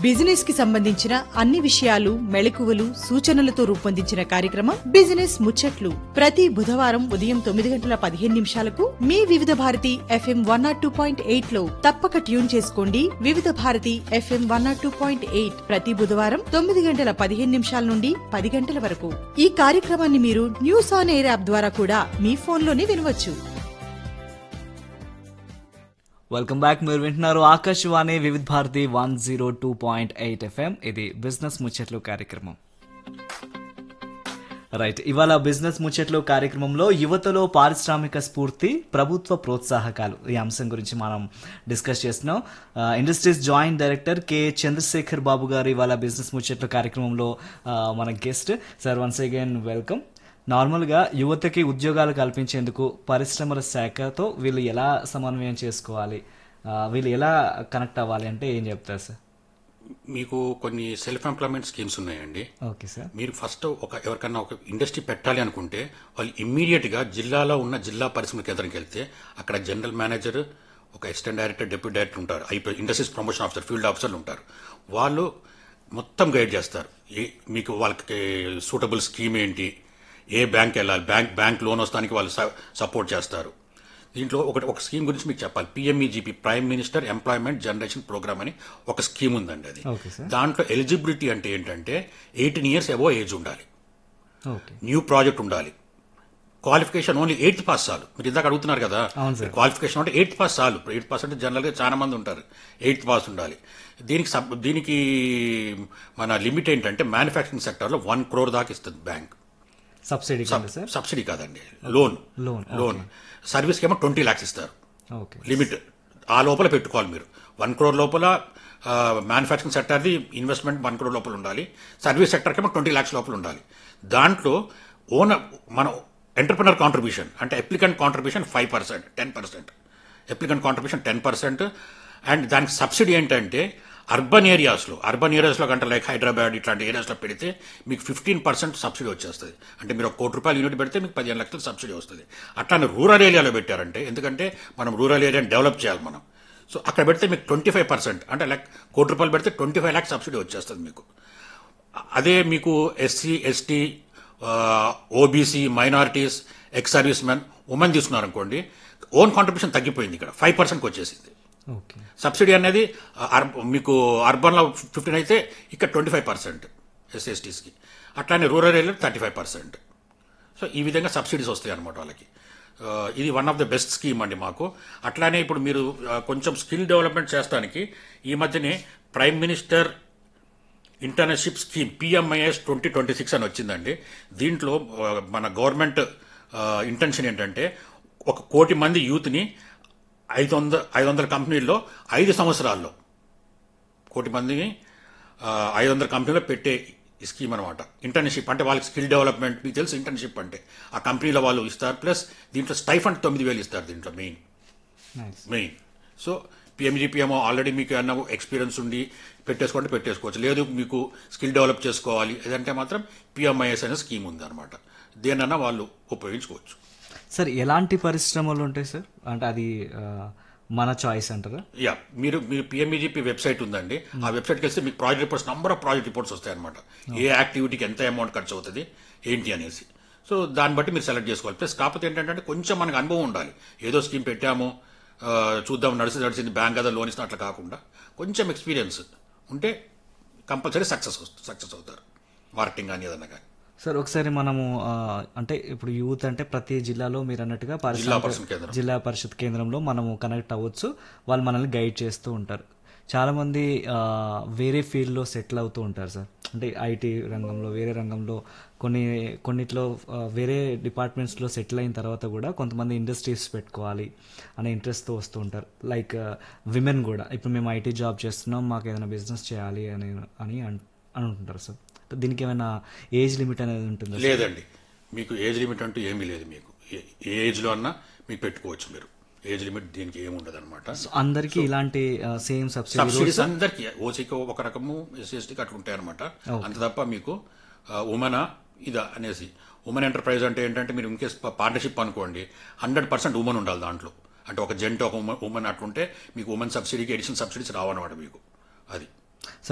Business కి సంబంధించిన అన్ని విషయాలు మెళకువలు సూచనలతో రూపొందించిన కార్యక్రమం బిజినెస్ ముచ్చట్లు ప్రతి బుధవారం ఉదయం తొమ్మిది గంటల పదిహేను నిమిషాలకు మీ Vividh Bharati FM one nought two point eight లో తప్పక ట్యూన్ చేసుకోండి Vividh Bharati FM one nought two point eight ప్రతి బుధవారం తొమ్మిది గంటల పదిహేను నిమిషాల నుండి పది గంటల వరకు ఈ కార్యక్రమాన్ని మీరు న్యూస్ ఆన్ ఎయిర్ యాప్ ద్వారా కూడా మీ ఫోన్లోనే వినవచ్చు వెల్కమ్ బ్యాక్ మీరు వింటున్నారు Akashvani Vividh Bharati one zero two point eight FM ఇది బిజినెస్ ముచ్చట్లు కార్యక్రమం రైట్ ఇవాళ బిజినెస్ ముచ్చట్లు కార్యక్రమంలో యువతలో పారిశ్రామిక స్ఫూర్తి ప్రభుత్వ ప్రోత్సాహకాలు ఈ అంశం గురించి మనం డిస్కస్ చేస్తున్నాం ఆ, industries joint director K Chandrasekhar Babu garu ఇవాళ బిజినెస్ ముచ్చట్లు కార్యక్రమంలో ఆ, మన guest sir once again welcome నార్మల్గా యువతకి ఉద్యోగాలు కల్పించేందుకు పరిశ్రమల శాఖతో వీళ్ళు ఎలా సమన్వయం చేసుకోవాలి ఆ, వీళ్ళు ఎలా కనెక్ట్ అవ్వాలి అంటే ఏం చెప్తారు సార్ మీకు కొన్ని సెల్ఫ్ ఎంప్లాయ్మెంట్ స్కీమ్స్ ఉన్నాయండి ఓకే సార్ మీరు ఫస్ట్ ఒక ఎవరికన్నా ఒక ఇండస్ట్రీ పెట్టాలి అనుకుంటే వాళ్ళు ఇమ్మీడియట్ గా జిల్లాలో ఉన్న జిల్లా పరిశ్రమ కేంద్రానికి వెళ్తే అక్కడ జనరల్ మేనేజర్ ఒక అసిస్టెంట్ డైరెక్టర్ డిప్యూటీ డైరెక్టర్ ఉంటారు అయిపోయి ఇండస్ట్రీస్ ప్రమోషన్ ఆఫీసర్ ఫీల్డ్ ఆఫీసర్లు ఉంటారు వాళ్ళు మొత్తం గైడ్ చేస్తారు ఏ మీకు వాళ్ళకి సూటబుల్ స్కీమ్ ఏంటి ఏ బ్యాంక్ వెళ్ళాలి బ్యాంక్ బ్యాంక్ లోన్ వస్తానికి వాళ్ళు సపోర్ట్ చేస్తారు దీంట్లో ఒకటి ఒక స్కీమ్ గురించి మీకు చెప్పాలి PMEGP prime minister employment generation programme అని ఒక స్కీమ్ ఉందండి అది ఓకే సార్ దాంట్లో ఎలిజిబిలిటీ అంటే ఏంటంటే ఎయిటీన్ ఇయర్స్ అబో ఏజ్ ఉండాలి ఓకే న్యూ ప్రాజెక్ట్ ఉండాలి క్వాలిఫికేషన్ ఓన్లీ ఎయిత్ పాస్ చాలు మీరు ఇందాక అడుగుతున్నారు కదా అవును సార్. క్వాలిఫికేషన్ అంటే ఎయిత్ పాస్ చాలు ఎయిత్ పాస్ అంటే జనరల్ గా చాలా మంది ఉంటారు ఎయిత్ పాస్ ఉండాలి దీనికి సబ్ దీనికి మన లిమిట్ ఏంటంటే మ్యానుఫ్యాక్చరింగ్ సెక్టర్ లో వన్ క్రోర్ దాకా ఇస్తుంది బ్యాంక్ సబ్సిడీ కింద సార్ సబ్సిడీ కాదండి లోన్ లోన్, లోన్ సర్వీస్ ఏమో ట్వంటీ లాక్స్ ఇస్తారు ఓకే లిమిట్ ఆ లోపల పెట్టుకోవాలి మీరు వన్ క్రోర్ లోపల మ్యానుఫ్యాక్చరింగ్ సెక్టర్ది ఇన్వెస్ట్మెంట్ వన్ క్రోర్ లోపల ఉండాలి సర్వీస్ సెక్టర్కి ఏమో ట్వంటీ ల్యాక్స్ లోపల ఉండాలి దాంట్లో ఓనర్ మన ఎంటర్ప్రినర్ కాంట్రిబ్యూషన్ అంటే applicant contribution five percent ten percent applicant contribution ten percent and దానికి సబ్సిడీ ఏంటంటే అర్బన్ ఏరియాస్లో అర్బన్ ఏరియాస్లో కంటే లైక్ హైదరాబాద్ ఇట్లాంటి ఏరియాస్లో పెడితే మీకు ఫిఫ్టీన్ పర్సెంట్ సబ్సిడీ వచ్చేస్తుంది అంటే మీరు ఒక కోటి రూపాయలు యూనిట్ పెడితే మీకు పదిహేను లక్షలు సబ్సిడీ వస్తుంది అట్లానే రూరల్ ఏరియాలో పెట్టారంటే ఎందుకంటే మనం రూరల్ ఏరియాని డెవలప్ చేయాలి మనం సో అక్కడ పెడితే మీకు ట్వంటీ ఫైవ్ పర్సెంట్ అంటే లైక్ కోటి రూపాయలు పెడితే ట్వంటీ ఫైవ్ ల్యాక్స్ సబ్సిడీ వచ్చేస్తుంది మీకు అదే మీకు SC ST OBC minorities ex service men women తీసుకున్నారనుకోండి ఓన్ కాంట్రిబ్యూషన్ తగ్గిపోయింది ఇక్కడ ఫైవ్ పర్సెంట్కి వచ్చేసింది ఓకే సబ్సిడీ అనేది అర్- మీకు అర్బన్లో ఫిఫ్టీన్ అయితే ఇక్కడ ట్వంటీ ఫైవ్ పర్సెంట్ ఎస్ఎస్టీస్కి అట్లానే రూరల్ ఏరియాలో థర్టీ ఫైవ్ పర్సెంట్ సో ఈ విధంగా సబ్సిడీస్ వస్తాయి అనమాట వాళ్ళకి ఆ, ఇది one of the best scheme అండి మాకు అట్లానే ఇప్పుడు మీరు ఆ, కొంచెం స్కిల్ డెవలప్మెంట్ చేస్తానికి ఈ మధ్యనే prime minister internship scheme PMIS twenty twenty six అని వచ్చిందండి దీంట్లో ఆ, మన గవర్నమెంట్ ఇంటెన్షన్ ఏంటంటే ఒక కోటి మంది యూత్ని ఐదు వందల ఐదు వందల కంపెనీల్లో ఐదు సంవత్సరాల్లో కోటి మందిని ఆ, ఐదు వందల కంపెనీలో పెట్టే ఈ స్కీమ్ అనమాట ఇంటర్న్షిప్ అంటే వాళ్ళకి స్కిల్ డెవలప్మెంట్ మీకు తెలుసు ఇంటర్న్షిప్ అంటే ఆ కంపెనీలో వాళ్ళు ఇస్తారు ప్లస్ దీంట్లో స్టైఫండ్ తొమ్మిది వేలు ఇస్తారు దీంట్లో main nice main so PMGPMO already మీకు ఏమన్నా ఎక్స్పీరియన్స్ ఉండి పెట్టేసుకుంటే పెట్టేసుకోవచ్చు లేదు మీకు స్కిల్ డెవలప్ చేసుకోవాలి ఏదంటే మాత్రం పిఎంఐఎస్ అనే స్కీమ్ ఉంది అనమాట దేనన్నా వాళ్ళు ఉపయోగించుకోవచ్చు సార్ ఎలాంటి పరిశ్రమలు ఉంటాయి సార్ అంటే అది ఆ, మన చాయిస్ అంటారా యా మీరు మీరు పిఎంఈజీపీ వెబ్సైట్ ఉందండి ఆ వెబ్సైట్కి వెళ్తే మీకు project reports number of project reports వస్తాయి అనమాట ఏ యాక్టివిటీకి ఎంత అమౌంట్ ఖర్చు అవుతుంది ఏంటి అనేసి సో దాన్ని బట్టి మీరు సెలెక్ట్ చేసుకోవాలి ప్లస్ కాకపోతే ఏంటంటే కొంచెం మనకు అనుభవం ఉండాలి ఏదో స్కీమ్ పెట్టాము ఆ, చూద్దాం నడిచి నడిచింది బ్యాంక్ కదా లోన్ ఇస్తున్న అట్లా కాకుండా కొంచెం ఎక్స్పీరియన్స్ ఉంటే కంపల్సరీ సక్సెస్ సక్సెస్ అవుతారు మార్కెటింగ్ కానీ ఏదన్నా కానీ సార్ ఒకసారి మనము ఆ, అంటే ఇప్పుడు యూత్ అంటే ప్రతి జిల్లాలో మీరు అన్నట్టుగా జిల్లా పారిశ్రామిక పరిషత్ కేంద్రం జిల్లా పరిషత్ కేంద్రంలో మనము కనెక్ట్ అవ్వచ్చు వాళ్ళు మనల్ని గైడ్ చేస్తూ ఉంటారు చాలా మంది ఆ, వేరే ఫీల్డ్లో సెటిల్ అవుతూ ఉంటారు సార్ అంటే ఐటీ రంగంలో వేరే రంగంలో కొన్ని కొన్నిట్లో ఆ, వేరే డిపార్ట్మెంట్స్లో సెటిల్ అయిన తర్వాత కూడా కొంతమంది ఇండస్ట్రీస్ పెట్టుకోవాలి అనే ఇంట్రెస్ట్తో వస్తూ ఉంటారు లైక్ విమెన్ కూడా ఇప్పుడు మేము ఐటీ జాబ్ చేస్తున్నాం మాకు ఏదైనా బిజినెస్ చేయాలి అని అని అన్- అని అంటుంటారు సార్ దీనికి ఏమైనా ఏజ్ లిమిట్ అనేది ఉంటుందా సార్? లేదండి మీకు ఏజ్ లిమిట్ అంటూ ఏమీ లేదు మీకు ఏ- ఏ ఏజ్లో అన్నా మీకు పెట్టుకోవచ్చు మీరు ఏజ్ లిమిట్ దీనికి ఏమి ఉండదు అనమాట సో అందరికీ ఇలాంటి సేమ్ సబ్సిడీ సబ్సిడీస్ అందరికి ఓసీకి ఒక రకము ఎస్సీఎస్టీకి అట్లా ఉంటాయి అనమాట అంత తప్ప మీకు ఉమెన్ ఇదా అనేసి ఉమెన్ ఎంటర్ప్రైజ్ అంటే ఏంటంటే మీరు ఇన్కేస్ పార్ట్నర్షిప్ అనుకోండి హండ్రెడ్ పర్సెంట్ ఉమెన్ ఉండాలి దాంట్లో అంటే ఒక జెంట్ ఒక ఉమెన్ అట్లుంటే మీకు ఉమెన్ సబ్సిడీకి ఎడిషనల్ సబ్సిడీస్ రావన్నమాట మీకు అది